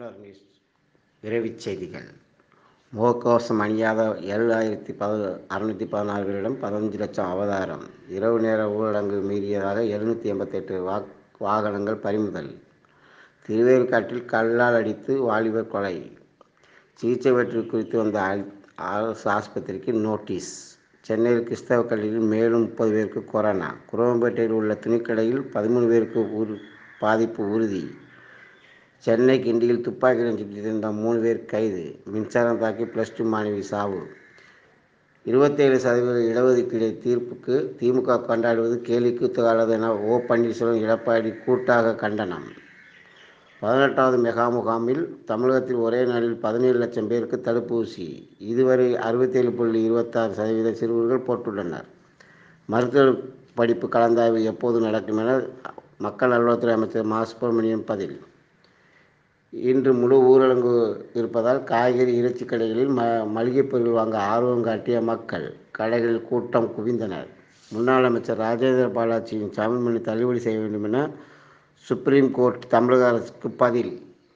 தமிழர் நியூஸ் விரைவுச் செய்திகள் முகக்கவசம் அணியாத ஏழாயிரத்தி பத அறுநூற்றி பதினாறு பேரிடம் பதினஞ்சு லட்சம் அவதாரம் இரவு நேர ஊரடங்கு மீறியதாக எழுநூற்றி எண்பத்தெட்டு வாக் வாகனங்கள் பறிமுதல் திருவேற்காட்டில் கல்லால் அடித்து வாலிபர் கொலை சிகிச்சை பெற்று குறித்து வந்த அ- அரசு ஆஸ்பத்திரிக்கு நோட்டீஸ் சென்னையில் கிறிஸ்தவ கல்லூரியில் மேலும் முப்பது பேருக்கு கொரோனா குரோம்பேட்டையில் உள்ள துணிக்கடையில் பதிமூணு பேருக்கு உரு பாதிப்பு உறுதி சென்னை கிண்டியில் துப்பாக்கியுடன் சுற்றியிருந்த மூணு பேர் கைது மின்சாரம் தாக்கி ப்ளஸ் டூ மாணவி சாவு இருபத்தேழு சதவீத இடஒதுக்கீடு தீர்ப்புக்கு திமுக கொண்டாடுவது கேலிக்கூத்துகாலது என ஓ பன்னீர்செல்வம் எடப்பாடி கூட்டாக கண்டனம் பதினெட்டாவது மெகா முகாமில் தமிழகத்தில் ஒரே நாளில் பதினேழு லட்சம் பேருக்கு தடுப்பூசி இதுவரை அறுபத்தேழு புள்ளி இருபத்தாறு சதவீத சிறுவர்கள் போட்டுள்ளனர் மருத்துவ படிப்பு கலந்தாய்வு எப்போது நடக்கும் என மக்கள் நல்வாழ்வுத்துறை அமைச்சர் மா சுப்பிரமணியன் பதில் இன்று முழு ஊரடங்கு இருப்பதால் காய்கறி இறைச்சி கடைகளில் ம மளிகைப் பொருள் வாங்க ஆர்வம் காட்டிய மக்கள் கடைகளில் கூட்டம் குவிந்தனர் முன்னாள் அமைச்சர் ராஜேந்திர பாலாஜியின் ஜாமீன் மனு தள்ளுபடி செய்ய வேண்டும் என சுப்ரீம் கோர்ட் தமிழக அரசுக்கு பதில்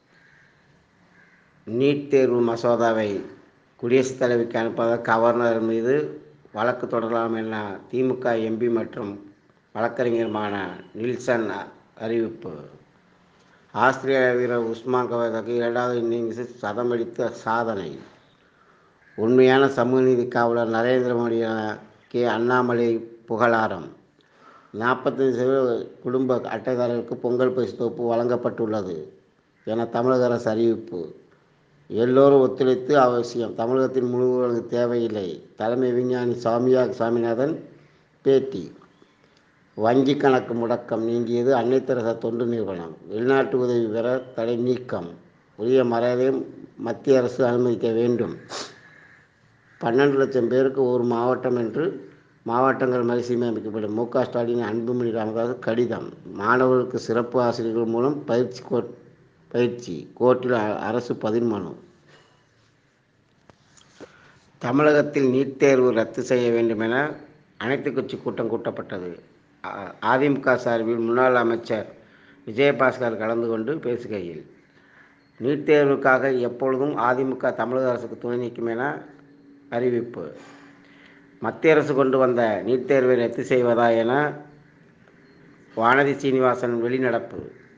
நீட் தேர்வு மசோதாவை குடியரசுத் தலைவிக்கு அனுப்பாத கவர்னர் மீது வழக்கு தொடரலாம் என திமுக எம்பி மற்றும் வழக்கறிஞருமான நில்சன் அறிவிப்பு ஆஸ்திரேலிய வீரர் உஸ்மான் கவாதக்கு இரண்டாவது இன்னிங்ஸில் சதம் அடித்த சாதனை உண்மையான சமூக நீதி காவலர் நரேந்திர மோடிக்கு அண்ணாமலை புகழாரம் நாற்பத்தஞ்சு சதவீத குடும்ப அட்டைதாரர்களுக்கு பொங்கல் பரிசு தொகுப்பு வழங்கப்பட்டுள்ளது என தமிழக அரசு அறிவிப்பு எல்லோரும் ஒத்துழைத்து அவசியம் தமிழகத்தில் முழு ஊரடங்கு தேவையில்லை தலைமை விஞ்ஞானி சாமியா சாமிநாதன் பேட்டி வங்கி கணக்கு முடக்கம் நீங்கியது அன்னை தெரசா தொண்டு நிறுவனம் வெளிநாட்டு உதவி பெற தடை நீக்கம் உரிய மரியாதையும் மத்திய அரசு அனுமதிக்க வேண்டும் பன்னெண்டு லட்சம் பேருக்கு ஒரு மாவட்டம் என்று மாவட்டங்கள் மறுசீரமைக்கப்படும் மு க ஸ்டாலின் அன்புமணி ராமதாஸ் கடிதம் மாணவர்களுக்கு சிறப்பு ஆசிரியர்கள் மூலம் பயிற்சி கோட் பயிற்சி கோர்ட்டில் அ- அரசு பதில் மனு தமிழகத்தில் நீட் தேர்வு ரத்து செய்ய வேண்டும் என அனைத்து கட்சி கூட்டம் கூட்டப்பட்டது அ- அதிமுக சார்பில் முன்னாள் அமைச்சர் விஜயபாஸ்கர் கலந்து கொண்டு பேசுகையில் நீட் தேர்வுக்காக எப்பொழுதும் அதிமுக தமிழக அரசுக்கு துணை நிற்கும் என அறிவிப்பு மத்திய அரசு கொண்டு வந்த நீட் தேர்வை ரத்து செய்வதா என வானதி சீனிவாசன் வெளிநடப்பு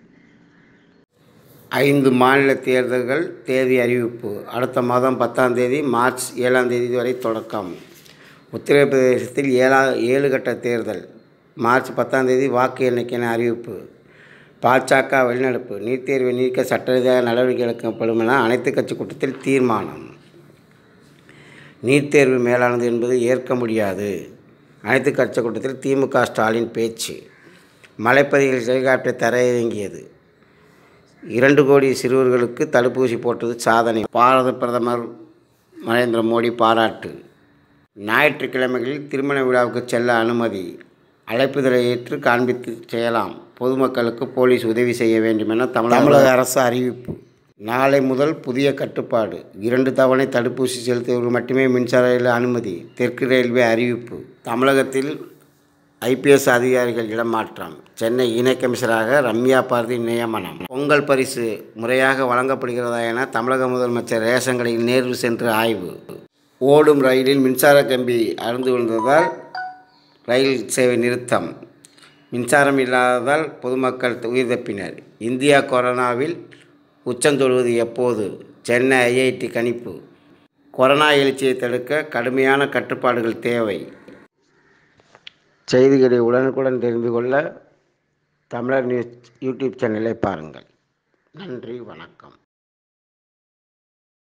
ஐந்து மாநில தேர்தல்கள் தேதி அறிவிப்பு அடுத்த மாதம் பத்தாம் தேதி மார்ச் ஏழாம் தேதி வரை தொடக்கம் உத்தரப்பிரதேசத்தில் ஏழா ஏழு கட்ட தேர்தல் மார்ச் பத்தாம் தேதி வாக்கு எண்ணிக்கையான அறிவிப்பு பாஜக வெளிநடப்பு நீட் தேர்வை நீக்க சட்ட ரீதியாக நடவடிக்கை எடுக்கப்படும் என அனைத்து கட்சி கூட்டத்தில் தீர்மானம் நீட் தேர்வு மேலானது என்பது ஏற்க முடியாது அனைத்து கட்சி கூட்டத்தில் திமுக ஸ்டாலின் பேச்சு மலைப்பகுதியில் ஹெலிகாப்டர் தரையிறங்கியது இரண்டு கோடி சிறுவர்களுக்கு தடுப்பூசி போட்டது சாதனை பாரத பிரதமர் நரேந்திர மோடி பாராட்டு ஞாயிற்றுக்கிழமைகளில் திருமண விழாவுக்கு செல்ல அனுமதி அழைப்புதலை ஏற்று காண்பித்து செய்யலாம் பொதுமக்களுக்கு போலீஸ் உதவி செய்ய வேண்டும் என தமிழக அரசு அறிவிப்பு நாளை முதல் புதிய கட்டுப்பாடு இரண்டு தவணை தடுப்பூசி செலுத்துவர்கள் மட்டுமே மின்சார ரயில் அனுமதி தெற்கு ரயில்வே அறிவிப்பு தமிழகத்தில் ஐபிஎஸ் அதிகாரிகள் இடமாற்றம் சென்னை இணை கமிஷனராக ரம்யா பாரதி நியமனம் பொங்கல் பரிசு முறையாக வழங்கப்படுகிறதா என தமிழக முதலமைச்சர் ரேஷன் கடையில் நேர்வு சென்று ஆய்வு ஓடும் ரயிலில் மின்சார கம்பி அறுந்து விழுந்ததால் ரயில் சேவை நிறுத்தம் மின்சாரம் இல்லாததால் பொதுமக்கள் உயிர் தப்பினர் இந்தியா கொரோனாவில் உச்சம் தொடுவது எப்போது சென்னை ஐஐடி கணிப்பு கொரோனா எழுச்சியை தடுக்க கடுமையான கட்டுப்பாடுகள் தேவை செய்திகளை உடனுக்குடன் தெரிந்து கொள்ள தமிழர் நியூஸ் யூடியூப் சேனலை பாருங்கள் நன்றி வணக்கம்